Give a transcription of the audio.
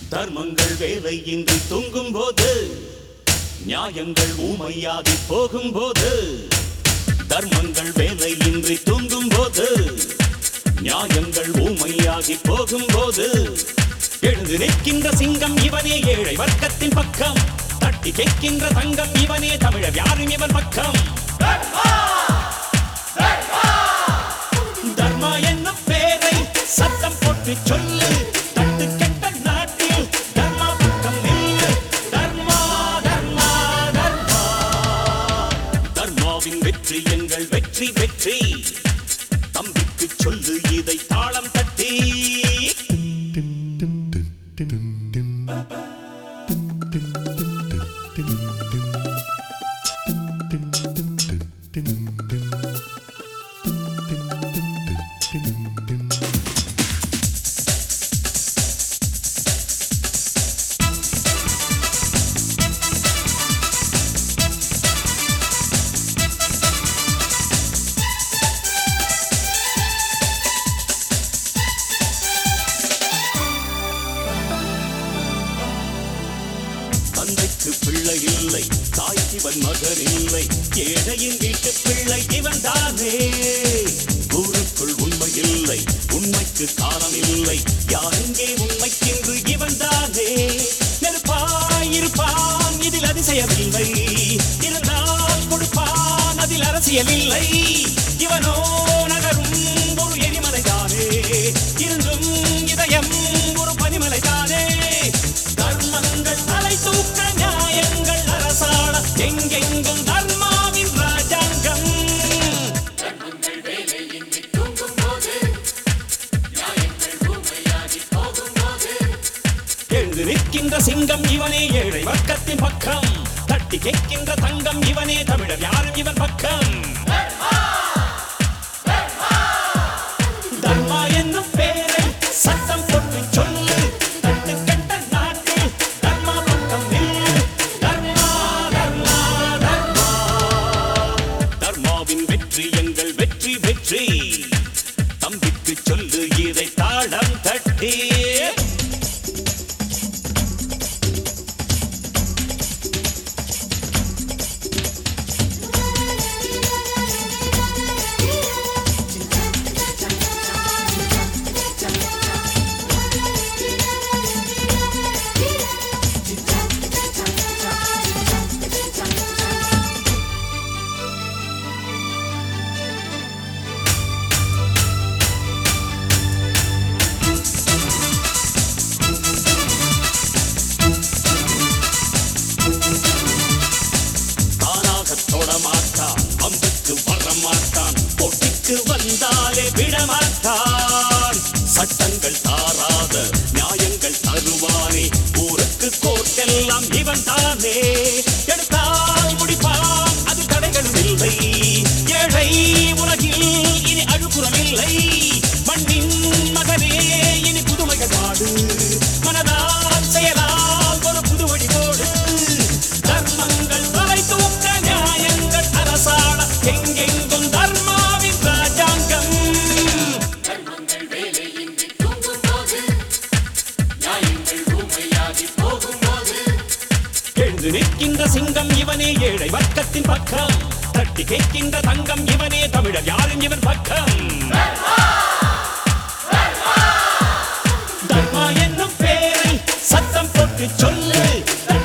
தர்மங்கள் வேலையின்றி தூங்கும் போது நியாயங்கள் ஊமையாகி போகும்போது தர்மங்கள் வேலையின்றி தூங்கும் போது நியாயங்கள் ஊமையாகி போகும்போது எழுந்து நிற்கின்ற சிங்கம் இவனே ஏழை வர்க்கத்தின் பக்கம் தட்டி கேட்கின்ற தங்கம் இவனே தமிழர் யாரும் இவன் பக்கம் தர்மா என்னும் பேரை சத்தம் போட்டு சொல்லு தட்டு கெட்ட நாட்டில் தர்மா பக்கம் நில்லு தர்மா தர்மா தர்மா தர்மாவின் வெற்றி எங்கள் வெற்றி வெற்றி தம்பிக்கு சொல்லு இதை தாளம் தட்டி தந்தைக்கு பிள்ளை இல்லை தாய்க்கு இவன் மகன் இல்லை ஏழையின் வீட்டு பிள்ளை இவன் தானே ஊருக்குள் உண்மை இல்லை உண்மைக்கு காலம் இல்லை யாரெங்கே உண்மைக்கென்று இவன் தானே நெருப்பாய் இருப்பான் இதில் அதிசயமில்லை இருந்தால் கொடுப்பான் அதில் அரசியல் இல்லை இவனோ நகரும் ஒரு எரிமலை தானே இருந்தும் இதயம் ஒரு பனிமலை தானே தர்மங்கள் தலை தூக்க நியாயங்கள் அரசாள எங்கெங்கும் தர்மாவின் ராஜாங்கம் எழுந்து நிற்கின்ற சிங்கம் இவனே ஏழை வர்க்கத்தின் பக்கம் தட்டி கேட்கின்ற தங்கம் இவனே தமிழர் யாரும் இவன் பக்கம் தர்மா என்னும் பேரை சத்தம் போட்டு சொல்லு தட்டு கெட்ட நாட்டில் தர்மா பக்கம் நில்லு தர்மா தர்மா தர்மா தர்மாவின் வெற்றி எங்கள் வெற்றி வெற்றி தம்பிக்கு சொல்லு இதை தாளம் தட்டி தானாக தொட மாட்டான் அம்புக்கு வர மாட்டான் போட்டிக்கு வந்தாலே விடமாட்டான் சட்டங்கள் தாராத நியாயங்கள் தருவானே ஊருக்கு கோட்டெல்லாம் இவன் தானே எடுத்தால் முடிப்பான் அது தடைகளும் இல்லை ஏழை உலகில் இனி அழுகுறம் இல்லை மண்ணின் மகனே இனி புதுமைகள் பாடு மனதால் செயலால் ஒரு புது வழிபோடு தர்மங்கள் தலை தூக்க நியாயங்கள் அரசாள எங்கெங்கும் தர்மாவின் ராஜாங்கம் எழுந்து நிற்கின்ற சிங்கம் இவனே ஏழை வர்க்கத்தின் பக்கம் தட்டி கேட்கின்ற தங்கம் இவனே தமிழர் யாரும் இவன் பக்கம் தர்மா என்னும் பேரை சத்தம் போட்டு சொல்லு